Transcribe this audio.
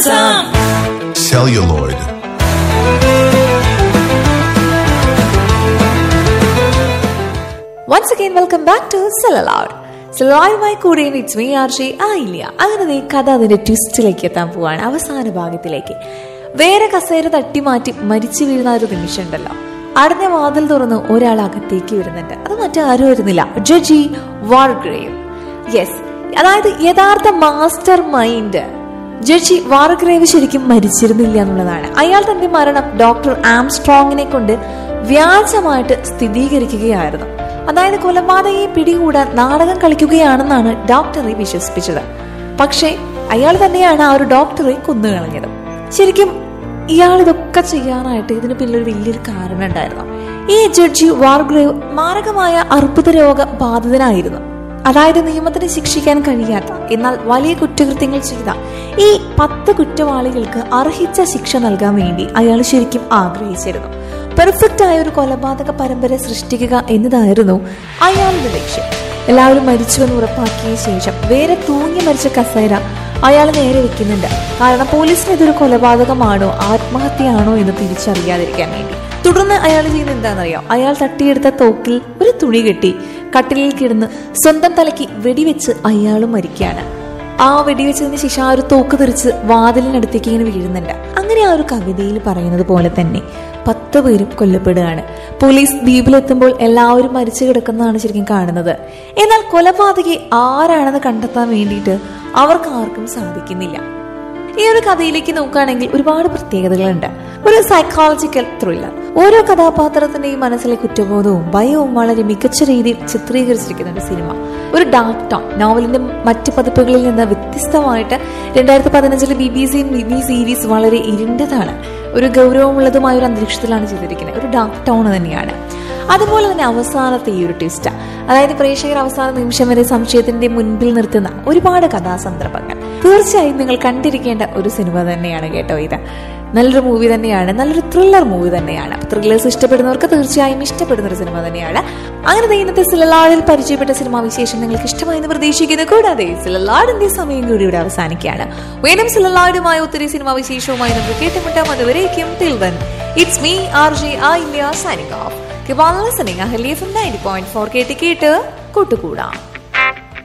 celluloid, once again welcome back to celluloid സെലലോയുമായി കൂടെ it's me R Xi ആയില്ല അങ്ങനെ നീ കഥ അതിന്റെ ട്വിസ്റ്റിലേക്ക് എത്താൻ പോവാണ് അവസാന ഭാഗത്തിലേക്ക് വേറെ കസേര തട്ടിമാറ്റി മരിച്ചു വീഴുന്ന ഒരു നിമിഷം ഉണ്ടല്ലോ അടഞ്ഞ വാതിൽ തുറന്ന് ഒരാൾ അകത്തേക്ക് വരുന്നുണ്ട് അത് മറ്റാരും വരുന്നില്ല ജഡ്ജി വാർഗ്രേവ് യെസ് അതായത് യഥാർത്ഥ മാസ്റ്റർ മൈൻഡ് ജഡ്ജി വാർഗ്രേവ് ശരിക്കും മരിച്ചിരുന്നില്ല എന്നുള്ളതാണ് അയാൾ തന്റെ മരണം ഡോക്ടർ ആംസ്ട്രോങ്ങിനെ കൊണ്ട് വ്യാജമായിട്ട് സ്ഥിരീകരിക്കുകയായിരുന്നു അതായത് കൊലപാതകയെ പിടികൂടാൻ നാടകം കളിക്കുകയാണെന്നാണ് ഡോക്ടറെ വിശ്വസിപ്പിച്ചത് പക്ഷേ അയാൾ തന്നെയാണ് ആ ഒരു ഡോക്ടറെ കൊന്നുകളഞ്ഞത് ശരിക്കും ഇയാൾ ഇതൊക്കെ ചെയ്യാനായിട്ട് ഇതിന് പിന്നിലൊരു വലിയൊരു കാരണം ഉണ്ടായിരുന്നു ഈ ജഡ്ജി വാർഗ്രേവ് മാരകമായ അർബുദ രോഗ ബാധിതനായിരുന്നു അതായത് നിയമത്തിന് ശിക്ഷിക്കാൻ കഴിയാത്ത എന്നാൽ വലിയ കുറ്റകൃത്യങ്ങൾ ചെയ്ത ഈ പത്ത് കുറ്റവാളികൾക്ക് അർഹിച്ച ശിക്ഷ നൽകാൻ വേണ്ടി അയാൾ ശരിക്കും ആഗ്രഹിച്ചിരുന്നു പെർഫെക്റ്റ് ആയ ഒരു കൊലപാതക പരമ്പര സൃഷ്ടിക്കുക എന്നതായിരുന്നു അയാളുടെ ലക്ഷ്യം എല്ലാവരും മരിച്ചുവെന്ന് ഉറപ്പാക്കിയ ശേഷം വേറെ തൂങ്ങി മരിച്ച കസേര അയാൾ നേരെ വെക്കുന്നുണ്ട് കാരണം പോലീസിന് ഇതൊരു കൊലപാതകമാണോ ആത്മഹത്യയാണോ എന്ന് തിരിച്ചറിയാതിരിക്കാൻ വേണ്ടി തുടർന്ന് അയാൾ ചെയ്യുന്നത് എന്താണെന്നറിയാം അയാൾ തട്ടിയെടുത്ത തോക്കിൽ ഒരു തുണി കെട്ടി കട്ടിലിൽ കിടന്ന് സ്വന്തം തലയ്ക്ക് വെടിവെച്ച് അയാളും മരിക്കുകയാണ് ആ വെടിവെച്ചതിന് ശേഷം ആ ഒരു തോക്ക് തെറിച്ച് വാതിലിനടുത്തേക്ക് ഇങ്ങനെ വീഴുന്നുണ്ട് അങ്ങനെ ആ ഒരു കവിതയിൽ പറയുന്നത് പോലെ തന്നെ പത്ത് പേരും കൊല്ലപ്പെടുകയാണ് പോലീസ് ദ്വീപിലെത്തുമ്പോൾ എല്ലാവരും മരിച്ചു കിടക്കുന്നതാണ് ശരിക്കും കാണുന്നത് എന്നാൽ കൊലപാതകി ആരാണെന്ന് കണ്ടെത്താൻ വേണ്ടിയിട്ട് അവർക്ക് ആർക്കും സാധിക്കുന്നില്ല ഈ ഒരു കഥയിലേക്ക് നോക്കുകയാണെങ്കിൽ ഒരുപാട് പ്രത്യേകതകളുണ്ട് ഒരു സൈക്കോളജിക്കൽ ത്രില്ലർ ഓരോ കഥാപാത്രത്തിന്റെയും മനസ്സിലെ കുറ്റബോധവും ഭയവും വളരെ മികച്ച രീതിയിൽ ചിത്രീകരിച്ചിരിക്കുന്ന ഒരു സിനിമ ഒരു ഡാർക്ക് ടോൺ നോവലിന്റെ മറ്റ് പതിപ്പുകളിൽ നിന്ന് വ്യത്യസ്തമായിട്ട് രണ്ടായിരത്തി പതിനഞ്ചിലെ B B C mini series വളരെ ഇരുണ്ടതാണ് ഒരു ഗൗരവമുള്ളതുമായ ഒരു അന്തരീക്ഷത്തിലാണ് ചെയ്തിരിക്കുന്നത് ഒരു ഡാർക്ക് ടോൺ തന്നെയാണ് അതുപോലെ തന്നെ അവസാനത്തെ ഈ ഒരു ട്വിസ്റ്റ് അതായത് പ്രേക്ഷകർ അവസാന നിമിഷം വരെ സംശയത്തിന്റെ മുൻപിൽ നിർത്തുന്ന ഒരുപാട് കഥാസന്ദർഭങ്ങൾ തീർച്ചയായും നിങ്ങൾ കണ്ടിരിക്കേണ്ട ഒരു സിനിമ തന്നെയാണ് കേട്ടോ ഇത് നല്ലൊരു മൂവി തന്നെയാണ് നല്ലൊരു ത്രില്ലർ മൂവി തന്നെയാണ് ത്രില്ലേഴ്സ് ഇഷ്ടപ്പെടുന്നവർക്ക് തീർച്ചയായും ഇഷ്ടപ്പെടുന്ന ഒരു സിനിമ തന്നെയാണ് അങ്ങനെ ദേ ഇന്നത്തെ സിലലാടിൽ പരിചയപ്പെട്ട സിനിമാ വിശേഷം നിങ്ങൾക്ക് ഇഷ്ടമായെന്ന് പ്രതീക്ഷിക്കുന്നു കൂടാതെ സിലലാടിന്റെ സമയം കൂടി ഇവിടെ അവസാനിക്കുകയാണ് വീണ്ടും സിലലാടുമായ ഒത്തിരി സിനിമാ വിശേഷവുമായി നമുക്ക് കേട്ടുമുട്ടാം അതുവരേക്കും തിൽവൻ ഇറ്റ്സ് മീ ആർ ജെ ആ India signing off Keep on listening. Ahali from 90.4 കേട്ട് കേട്ട് കൂട്ടുകൂടാം